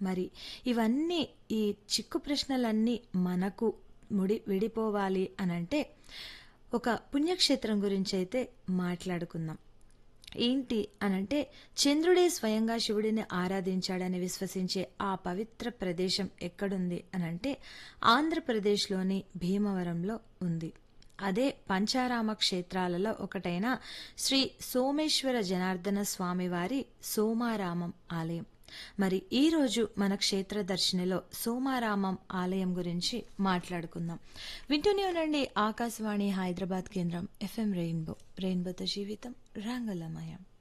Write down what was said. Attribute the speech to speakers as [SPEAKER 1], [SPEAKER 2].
[SPEAKER 1] మరి ఇవన్నీ ఈ చిక్కు ప్రశ్నలన్నీ మనకు ముడి విడిపోవాలి అనంటే ఒక పుణ్యక్షేత్రం గురించి అయితే మాట్లాడుకుందాం ఏంటి అనంటే చంద్రుడే స్వయంగా శివుడిని ఆరాధించాడని విశ్వసించే ఆ పవిత్ర ప్రదేశం ఎక్కడుంది అనంటే ఆంధ్రప్రదేశ్లోని భీమవరంలో ఉంది అదే పంచారామ క్షేత్రాలలో ఒకటైన శ్రీ సోమేశ్వర జనార్దన స్వామివారి సోమారామం ఆలయం మరి ఈ రోజు మన క్షేత్ర దర్శనిలో సోమారామం ఆలయం గురించి మాట్లాడుకుందాం వింటూనే ఉండండి ఆకాశవాణి హైదరాబాద్ కేంద్రం ఎఫ్ఎం రెయిన్బో రెయిన్బోతో జీవితం రంగులమయం